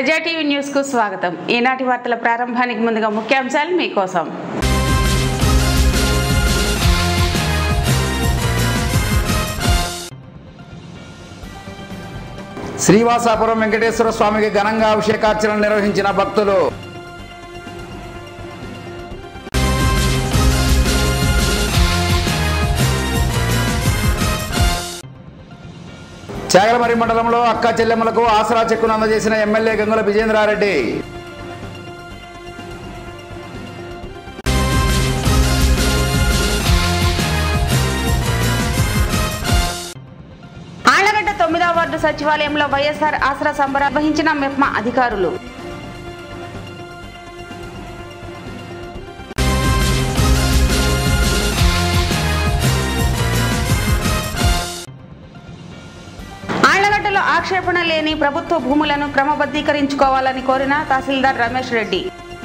ప్రజా TV news కు స్వాగతం ఈనాటి వార్తల ప్రారంభానికి ముందుగా ముఖ్యాంశాలు మీకోసం శ్రీవాసాపురం వెంకటేశ్వర స్వామికి ఘనంగా అభిషేకార్చనలు నిర్వహించిన భక్తులు చాగలమరి మండలంలో అక్క చెల్లెమ్మలకు ఆసరా చెక్కును అందజేసిన ఎమ్మెల్యే గంగుల విజేంద్రారెడ్డి ఆళ్లగడ్డ తొమ్మిదవ వార్డు సచివాలయంలో వైఎస్ఆర్ ఆసరా సంబరాలు నిర్వహించిన మెప్మా అధికారులు ఆళ్లగడ్డలో ఆక్షేపణ లేని ప్రభుత్వ భూములను క్రమబద్ధీకరించుకోవాలని కోరిన తహసీల్దార్ రమేష్ రెడ్డి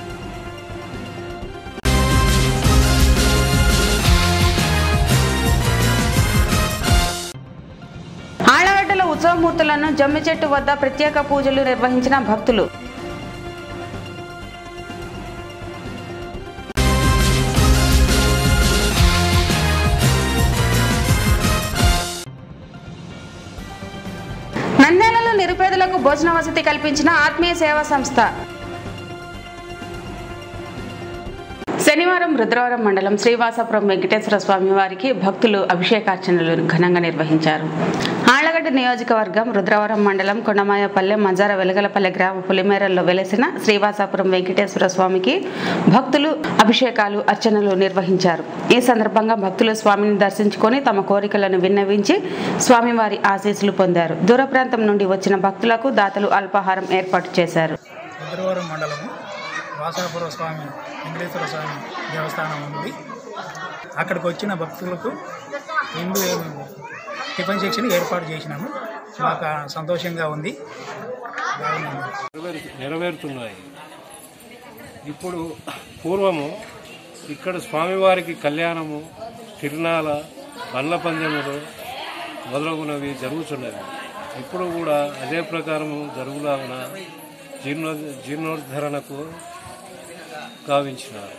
ఆళ్లగడ్డలో ఉత్సవమూర్తులను జమ్మి చెట్టు వద్ద ప్రత్యేక పూజలు నిర్వహించిన భక్తులు నంద్యాలలో నిరుపేదలకు భోజన వసతి కల్పించిన ఆత్మీయ సేవా సంస్థ శనివారం రుద్రవరం మండలం శ్రీవాసపురం వెంకటేశ్వర స్వామి వారికి భక్తులు అభిషేకార్చనలు ఘనంగా నిర్వహించారు ఆళ్లగడ్డ నియోజకవర్గం రుద్రవరం మండలం కొండమాయపల్లె మజార వెలగలపల్లె గ్రామ పులిమేరల్లో వెలసిన శ్రీవాసాపురం వెంకటేశ్వర స్వామికి భక్తులు అభిషేకాలు అర్చనలు నిర్వహించారు ఈ సందర్భంగా భక్తులు స్వామిని దర్శించుకొని తమ కోరికలను విన్నవించి స్వామివారి ఆశీస్సులు పొందారు దూర ప్రాంతం నుండి వచ్చిన భక్తులకు దాతలు అల్పాహారం ఏర్పాటు చేశారు రుద్రవరం మండలము వాసాపుర స్వామి వెంకటేశ్వర స్వామి దేవస్థానం ఉంది అక్కడికి వచ్చిన భక్తులకు ఇందు టిఫిన్ సెక్షన్ ఏర్పాటు చేసినాము మాకు సంతోషంగా ఉంది బాగుంది నెరవేరు నెరవేరుతున్నాయి ఇప్పుడు పూర్వము ఇక్కడ స్వామివారికి కళ్యాణము తిరునాల బండ్ల పందెములు మొదలగునవి జరుగుతున్నవి ఇప్పుడు కూడా అదే ప్రకారము జరుగులాగున జీర్ణో జీర్ణోద్ధరణకు గావించినారు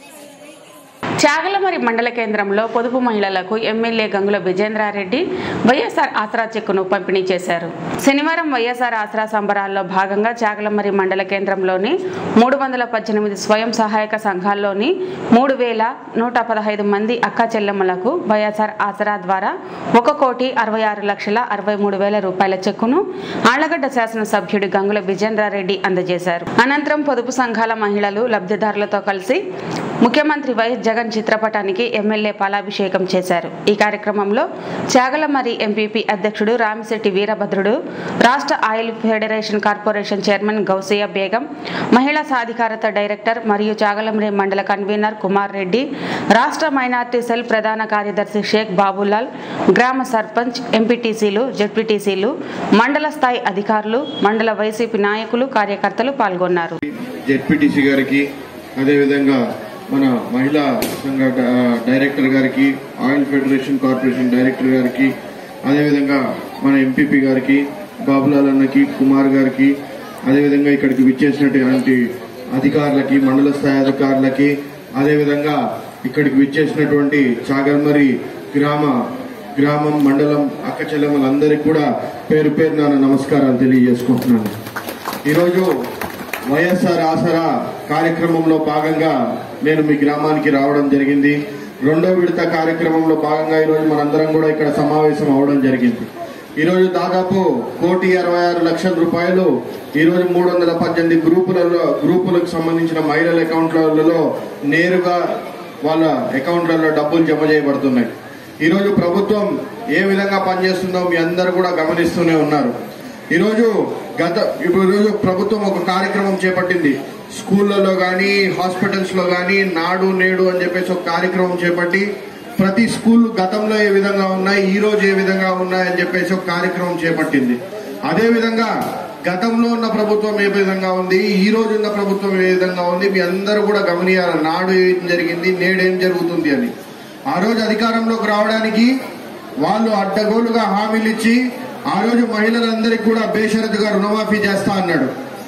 చాగలమరి మండల కేంద్రంలో పొదుపు మహిళలకు ఎమ్మెల్యే గంగుల విజేంద్రారెడ్డి వైఎస్ఆర్ ఆసరా చెక్కును పంపిణీ చేశారు శనివారం వైఎస్ఆర్ ఆసరా సంబరాల్లో భాగంగా చాగలమరి మండల కేంద్రంలోని మూడు వందల పద్దెనిమిది స్వయం సహాయక సంఘాల్లోని మూడు వేల నూట పదహైదు మంది అక్క చెల్లెమ్మలకు వైఎస్ఆర్ ఆసరా ద్వారా ఒక కోటి అరవై ఆరు లక్షల అరవై మూడు వేల రూపాయల చెక్కును ఆళ్లగడ్డ శాసనసభ్యుడు గంగుల విజేంద్రారెడ్డి అందజేశారు అనంతరం పొదుపు సంఘాల మహిళలు లబ్ధిదారులతో కలిసి ముఖ్యమంత్రి వైఎస్ జగన్ చిత్రపటానికి ఎమ్మెల్యే పాలాభిషేకం చేశారు ఈ కార్యక్రమంలో చాగలమరి ఎంపీపీ అధ్యక్షుడు రామిశెట్టి వీరభద్రుడు రాష్ట్ర oil federation corporation chairman Gousia Begum మహిళా సాధికారత డైరెక్టర్ మరియు చాగలమరి మండల కన్వీనర్ కుమార్ రెడ్డి రాష్ట్ర మైనార్టీ సెల్ ప్రధాన కార్యదర్శి షేక్ బాబులాల్ గ్రామ సర్పంచ్ ఎంపీటీసీలు జెడ్పీటీసీలు మండల స్థాయి అధికారులు మండల వైసీపీ నాయకులు కార్యకర్తలు పాల్గొన్నారు జెడ్పీటీసీ గారికి అదేవిధంగా మన మహిళా సంఘ డ- డైరెక్టర్ గారికి ఆయిల్ ఫెడరేషన్ కార్పొరేషన్ డైరెక్టర్ గారికి అదేవిధంగా మన ఎంపీపీ గారికి బాబులాల్ అన్నకి కుమార్ గారికి అదేవిధంగా ఇక్కడికి విచ్చేసినటువంటి అధికారులకి మండల స్థాయి అధికారులకి అదేవిధంగా ఇక్కడికి విచ్చేసినటువంటి చాగల్మరి గ్రామ గ్రామం మండలం అక్క చెల్లెమ్మలందరికీ కూడా పేరు పేరు నా నమస్కారాలు తెలియజేసుకుంటున్నాను ఈరోజు వైఎస్ఆర్ ఆసరా కార్యక్రమంలో భాగంగా నేను మీ గ్రామానికి రావడం జరిగింది రెండో విడత కార్యక్రమంలో భాగంగా ఈరోజు మనందరం కూడా ఇక్కడ సమావేశం అవడం జరిగింది ఈరోజు దాదాపు కోటి అరవై ఆరు లక్షల రూపాయలు ఈరోజు మూడు వందల పద్దెనిమిది గ్రూపులలో గ్రూపులకు సంబంధించిన మహిళల అకౌంట్లలో నేరుగా వాళ్ళ అకౌంట్లలో డబ్బులు జమ చేయబడుతున్నాయి ఈరోజు ప్రభుత్వం ఏ విధంగా పనిచేస్తుందో మీ అందరూ కూడా గమనిస్తూనే ఉన్నారు ఈరోజు గత ఇప్పుడు ఈరోజు ప్రభుత్వం ఒక కార్యక్రమం చేపట్టింది స్కూళ్ళలో కానీ హాస్పిటల్స్ లో కానీ నాడు నేడు అని చెప్పేసి ఒక కార్యక్రమం చేపట్టి ప్రతి స్కూల్ గతంలో ఏ విధంగా ఉన్నాయి ఈ రోజు ఏ విధంగా ఉన్నాయి అని చెప్పేసి ఒక కార్యక్రమం చేపట్టింది అదే విధంగా గతంలో ఉన్న ప్రభుత్వం ఏ విధంగా ఉంది ఈ రోజు ఉన్న ప్రభుత్వం ఏ విధంగా ఉంది మీ అందరూ కూడా గమనియాలి నాడు ఏం జరిగింది నేడు ఏం జరుగుతుంది అని ఆ రోజు అధికారంలోకి రావడానికి వాళ్ళు అడ్డగోలుగా హామీలు ఇచ్చి ఆ రోజు మహిళలందరికీ కూడా బేషరతుగా రుణమాఫీ చేస్తా అన్నాడు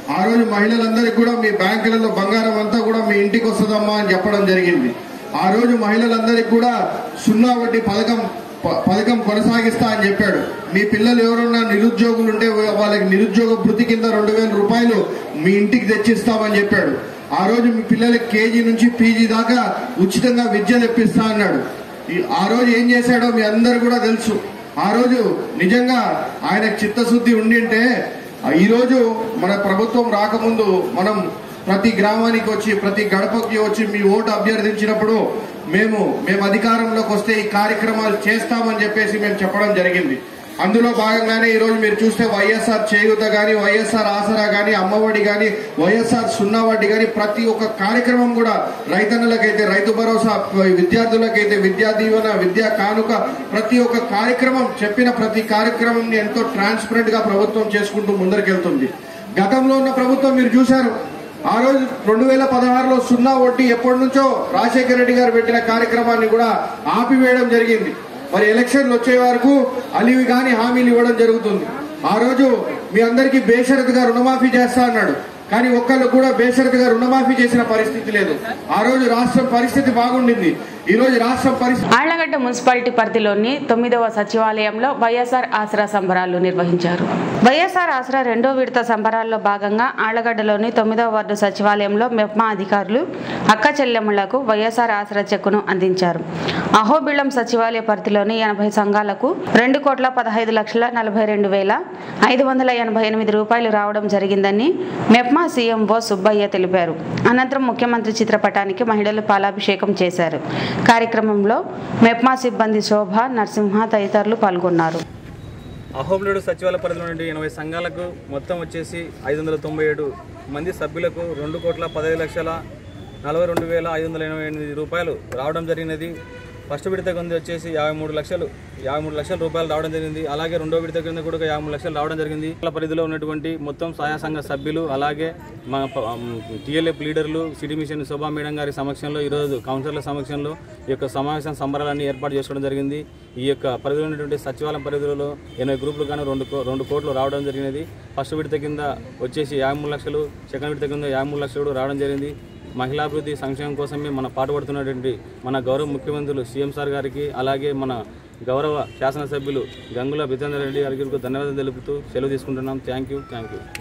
ఆ రోజు మహిళలందరికీ కూడా మీ బ్యాంకులలో బంగారం అంతా కూడా మీ ఇంటికి వస్తుందమ్మా అని చెప్పడం జరిగింది ఆ రోజు మహిళలందరికీ కూడా సున్నా వడ్డీ పథకం ప- పథకం కొనసాగిస్తా అని చెప్పాడు మీ పిల్లలు ఎవరన్నా నిరుద్యోగులు ఉంటే వాళ్ళకి నిరుద్యోగ భృతి కింద రెండు వేల రూపాయలు మీ ఇంటికి తెచ్చిస్తామని చెప్పాడు ఆ రోజు మీ పిల్లలకి కేజీ నుంచి పీజీ దాకా ఉచితంగా విద్య తెప్పిస్తా అన్నాడు ఈ- ఆ రోజు ఏం చేశాడో మీ అందరు కూడా తెలుసు ఆ రోజు నిజంగా ఆయన చిత్తశుద్ధి ఉండింటే ఆ ఈ రోజు మన ప్రభుత్వం రాకముందు మనం ప్రతి గ్రామానికి వచ్చి ప్రతి గడపకి వచ్చి మీ ఓటు అభ్యర్థించినప్పుడు మేము మేము అధికారంలోకి వస్తే ఈ కార్యక్రమాలు చేస్తామని చెప్పేసి మేము చెప్పడం జరిగింది అందులో భాగంగానే ఈ రోజు మీరు చూస్తే వైఎస్ఆర్ చేయూత గాని వైఎస్ఆర్ ఆసరా గాని అమ్మఒడి గాని వైఎస్ఆర్ సున్నా వడ్డీ గాని ప్రతి ఒక్క కార్యక్రమం కూడా రైతన్నలకైతే రైతు భరోసా విద్యార్థులకైతే విద్యా దీవెన విద్యా కానుక ప్రతి ఒక్క కార్యక్రమం చెప్పిన ప్రతి కార్యక్రమం ఎంతో ట్రాన్స్పరెంట్ గా ప్రభుత్వం చేసుకుంటూ ముందరికెళ్తుంది గతంలో ఉన్న ప్రభుత్వం మీరు చూశారు ఆ రోజు రెండు వేల పదహారులో సున్నా వడ్డీ ఎప్పటి నుంచో రాజశేఖర రెడ్డి గారు పెట్టిన కార్యక్రమాన్ని కూడా ఆపివేయడం జరిగింది మరి ఎలక్షన్లు వచ్చే వరకు అలివి కాని హామీలు ఇవ్వడం జరుగుతుంది ఆ రోజు మీ అందరికీ బేషరతుగా రుణమాఫీ చేస్తా అన్నాడు కానీ ఒక్కళ్ళు కూడా బేషరతుగా రుణమాఫీ చేసిన పరిస్థితి లేదు ఆ రోజు రాష్ట్రం పరిస్థితి బాగుండింది ఈ రోజు రాష్ట్రం పరిస్థితి ఆళ్లగడ్డ మున్సిపాలిటీ పరిధిలోని తొమ్మిదవ సచివాలయంలో వైఎస్ఆర్ ఆసరా సంబరాలు నిర్వహించారు వైఎస్ఆర్ ఆసరా రెండో విడత సంబరాల్లో భాగంగా ఆళ్లగడ్డలోని తొమ్మిదవ వార్డు సచివాలయంలో మెప్మా అధికారులు అక్క చెల్లెమ్మలకు వైఎస్ఆర్ ఆసరా చెక్కును అందించారు అహోబిళం సచివాలయ పరిధిలోని ఎనభై సంఘాలకు రెండు కోట్ల పదహైదు లక్షల నలభై రెండు వేల ఐదు వందల ఎనభై ఎనిమిది రూపాయలు రావడం జరిగిందని మెప్మా సీఎంఓ సుబ్బయ్య తెలిపారు అనంతరం ముఖ్యమంత్రి చిత్రపటానికి మహిళలు పాలాభిషేకం చేశారు కార్యక్రమంలో మెప్మా సిబ్బంది శోభ నరసింహ తదితరులు పాల్గొన్నారు అహోబులుడు సచివాలయ పరిధిలో నుండి ఎనభై సంఘాలకు మొత్తం వచ్చేసి ఐదు వందల తొంభై ఏడు మంది సభ్యులకు రెండు కోట్ల పదహైదు లక్షల నలభై రెండు వేల ఐదు వందల ఎనభై ఎనిమిది రూపాయలు రావడం జరిగినది ఫస్ట్ విడత కింద వచ్చేసి యాభై మూడు లక్షలు యాభై మూడు లక్షల రూపాయలు రావడం జరిగింది అలాగే రెండో విడత కింద కూడా యాభై మూడు లక్షలు రావడం జరిగింది వాళ్ళ పరిధిలో ఉన్నటువంటి మొత్తం సహాయ సంఘ సభ్యులు అలాగే మా టీఎల్ఎఫ్ లీడర్లు సిటీ మిషన్ శోభా మేడం గారి సమక్షంలో ఈరోజు కౌన్సిలర్ల సమక్షంలో ఈ యొక్క సమావేశం సంబరాలన్నీ ఏర్పాటు చేసుకోవడం జరిగింది ఈ యొక్క పరిధిలో ఉన్నటువంటి సచివాలయం పరిధిలో ఎనభై గ్రూపులు కానీ రెండు కో- రెండు కోట్లు రావడం జరిగినది ఫస్ట్ విడత కింద వచ్చేసి యాభై మూడు లక్షలు సెకండ్ విడత కింద యాభై మూడు లక్షలు కూడా రావడం జరిగింది మహిళాభివృద్ధి సంక్షేమం కోసమే మన పాటుపడుతున్నటువంటి మన గౌరవ ముఖ్యమంత్రులు సీఎం సార్ గారికి అలాగే మన గౌరవ శాసనసభ్యులు గంగుల బితేందర్ రెడ్డి గారికి ధన్యవాదాలు తెలుపుతూ సెలవు తీసుకుంటున్నాం థ్యాంక్ యూ థ్యాంక్ యూ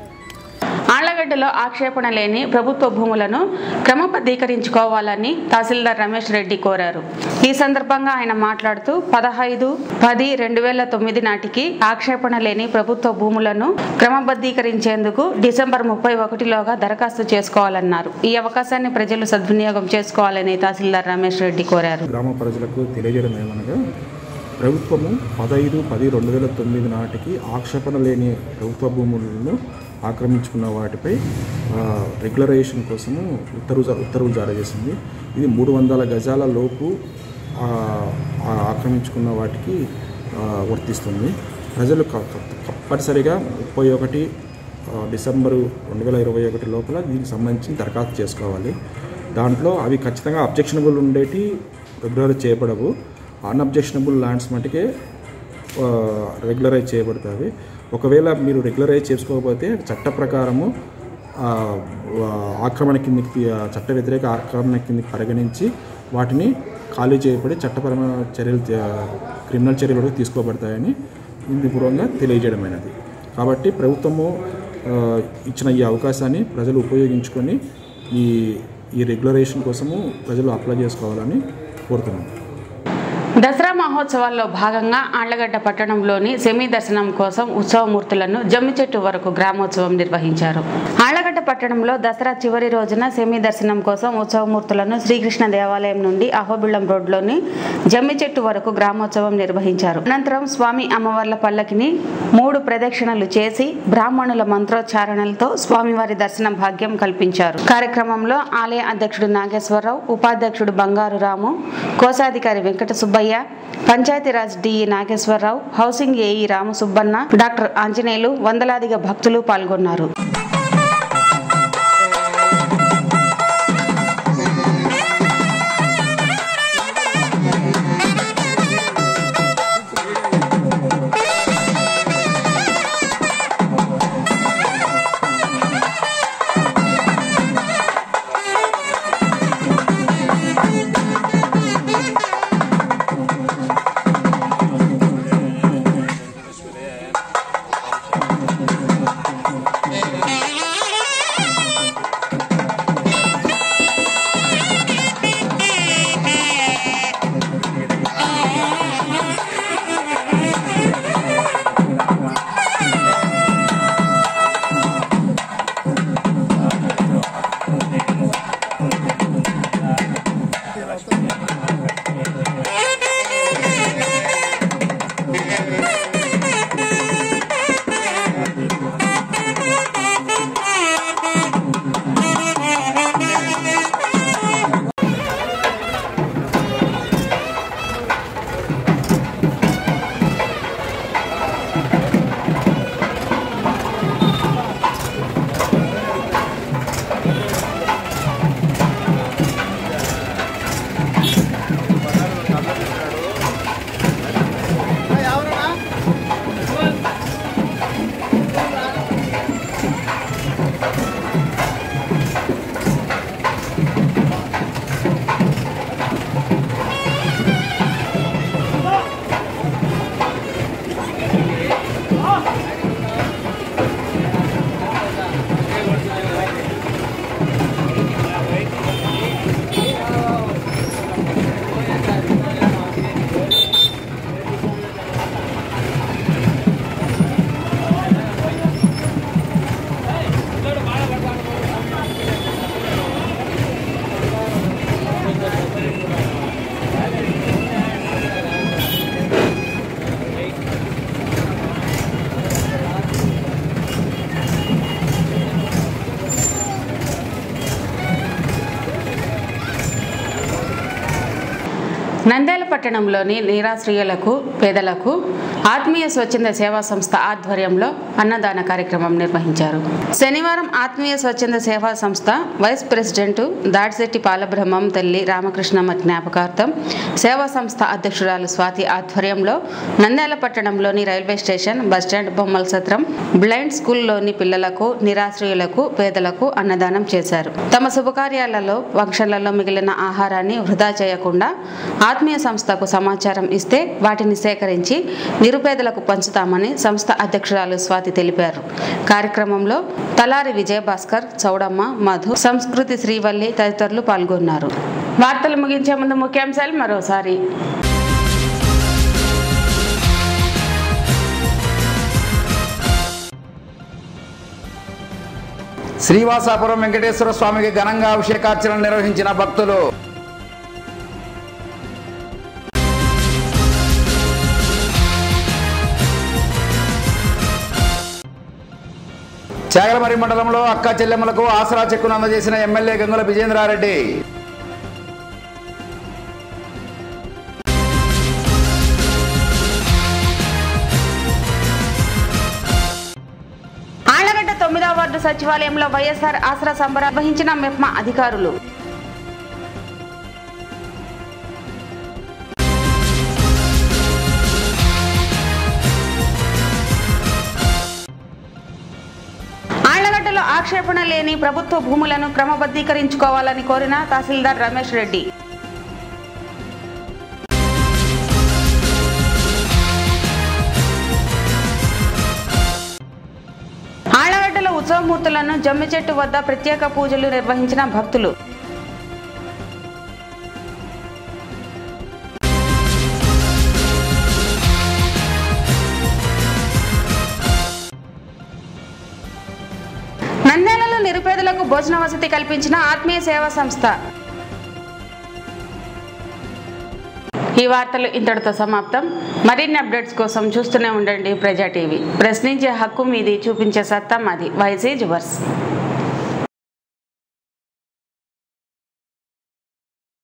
ఆళ్లగడ్డలో ఆక్షేపణ లేని ప్రభుత్వ భూములను క్రమబద్ధీకరించుకోవాలని తహసీల్దార్ రమేష్ రెడ్డి కోరారు ఈ సందర్భంగా ఆయన మాట్లాడుతూ పదహైదు పది రెండు వేల తొమ్మిది నాటికి ఆక్షేపణ లేని ప్రభుత్వ భూములను క్రమబద్ధీకరించేందుకు డిసెంబర్ ముప్పై ఒకటిలోగా దరఖాస్తు చేసుకోవాలన్నారు ఈ అవకాశాన్ని ప్రజలు సద్వినియోగం చేసుకోవాలని తహసీల్దార్ రమేష్ రెడ్డి కోరారు గ్రామ ప్రజలకు తెలియజేయడం ఏమనగా ప్రభుత్వము పదహైదు పది రెండు వేల తొమ్మిది నాటికి ఆక్షేపణ లేని ప్రభుత్వ భూములను ఆక్రమించుకున్న వాటిపై ఆ, రెగ్యులరైజేషన్ కోసము ఉత్తర్వు జా- ఉత్తర్వులు జారీ చేసింది ఇది మూడు వందల గజాల లోపు ఆ, ఆ ఆక్రమించుకున్న వాటికి ఆ, వర్తిస్తుంది ప్రజలు క- క- తప్పనిసరిగా ముప్పై ఒకటి ఆ, డిసెంబరు రెండు వేల ఇరవై ఒకటి లోపల దీనికి సంబంధించి దరఖాస్తు చేసుకోవాలి దాంట్లో అవి ఖచ్చితంగా అబ్జెక్షనబుల్ ఉండేటి రెగ్యులర్ చేయబడవు అన్అబ్జెక్షనబుల్ ల్యాండ్స్ మటుకే రెగ్యులరైజ్ చేయబడతాయి ఒకవేళ మీరు రెగ్యులరైజ్ చేసుకోకపోతే చట్ట ప్రకారము ఆ, ఆ, ఆక్రమణ కిందకి తీ- ఆ, చట్ట వ్యతిరేక ఆక్రమణ కిందకి పరిగణించి వాటిని ఖాళీ చేయబడి చట్టపరమైన చర్యలు తీ- క్రిమినల్ చర్యలు కూడా తీసుకోబడతాయని ఇందుపూర్వంగా తెలియజేయడమైనది కాబట్టి ప్రభుత్వము ఆ, ఇచ్చిన ఈ అవకాశాన్ని ప్రజలు ఉపయోగించుకొని ఈ ఈ రెగ్యులరేషన్ కోసము ప్రజలు అప్లై చేసుకోవాలని కోరుతున్నాను దసరా మహోత్సవాల్లో భాగంగా ఆళ్లగడ్డ పట్టణంలోని సెమీ దర్శనం కోసం ఉత్సవమూర్తులను జమ్మి చెట్టు వరకు గ్రామోత్సవం నిర్వహించారు ఆళ్లగడ్డ పట్టణంలో దసరా చివరి రోజున సెమీ దర్శనం కోసం ఉత్సవమూర్తులను శ్రీకృష్ణ దేవాలయం నుండి అహోబిళం రోడ్లోని జమ్మి చెట్టు వరకు గ్రామోత్సవం నిర్వహించారు అనంతరం స్వామి అమ్మవార్ల పల్లకిని మూడు ప్రదక్షిణలు చేసి బ్రాహ్మణుల మంత్రోచ్చారణలతో స్వామివారి దర్శనం భాగ్యం కల్పించారు కార్యక్రమంలో ఆలయ అధ్యక్షుడు నాగేశ్వరరావు ఉపాధ్యక్షుడు బంగారు రాము కోశాధికారి Venkata Subbaiah Panchayati Raj DE Nageswara Rao housing AE Ramasubbanna doctor Anjaneyulu వందలాదిగా భక్తులు పాల్గొన్నారు నంద్యాల పట్టణంలోని నిరాశ్రయులకు పేదలకు ఆత్మీయ స్వచ్ఛంద సేవా సంస్థ ఆధ్వర్యంలో అన్నదాన కార్యక్రమం నిర్వహించారు శనివారం ఆత్మీయ స్వచ్ఛంద సేవా సంస్థ వైస్ ప్రెసిడెంట్ దాడిశెట్టి పాలబ్రహ్మం తల్లి రామకృష్ణమ్మ జ్ఞాపకార్థం సేవా సంస్థ అధ్యక్షురాలు స్వాతి ఆధ్వర్యంలో నంద్యాల పట్టణంలోని రైల్వే స్టేషన్ బస్టాండ్ బొమ్మల సత్రం బ్లైండ్ స్కూల్లోని పిల్లలకు నిరాశ్రయులకు పేదలకు అన్నదానం చేశారు తమ శుభకార్యాలలో ఫంక్షన్లలో మిగిలిన ఆహారాన్ని వృధా చేయకుండా ఆత్మీయ సంస్థకు సమాచారం ఇస్తే వాటిని సేకరించి నిరుపేదలకు పంచుతామని సంస్థ అధ్యక్షురాలు స్వాతి తెలిపారు కార్యక్రమంలో తలారి విజయభాస్కర్ చౌడమ్మ మధు సంస్కృతి శ్రీవల్లి తదితరులు పాల్గొన్నారు వార్తలు ముగించే ముందు ముఖ్యాంశాలు మరోసారి శ్రీవాసాపురం వెంకటేశ్వర స్వామికి ఘనంగా అభిషేకార్చనలు నిర్వహించిన భక్తులు చాగలమరి మండలంలో అక్క చెల్లెమ్మలకు ఆసరా చెక్కును అందజేసిన ఎమ్మెల్యే గంగుల విజేంద్రారెడ్డి ఆళ్లగడ్డ తొమ్మిదవ వార్డు సచివాలయంలో వైఎస్ఆర్ ఆసరా సంబరాలు నిర్వహించిన మెప్మా అధికారులు ఆళ్లగడ్డలో ఆక్షేపణ లేని ప్రభుత్వ భూములను క్రమబద్ధీకరించుకోవాలని కోరిన తహసీల్దార్ రమేష్ రెడ్డి ఆళ్లగడ్డలో ఉత్సవమూర్తులను జమ్మి చెట్టు వద్ద ప్రత్యేక పూజలు నిర్వహించిన భక్తులు నంద్యాలలో నిరుపేదలకు భోజన వసతి కల్పించిన ఆత్మీయ సేవా సంస్థ ఈ వార్తలు ఇంతటితో సమాప్తం మరిన్ని అప్డేట్స్ కోసం చూస్తూనే ఉండండి ప్రజా టీవీ ప్రశ్నించే హక్కు మీది చూపించే సత్తా మాది వైసీ జువర్స్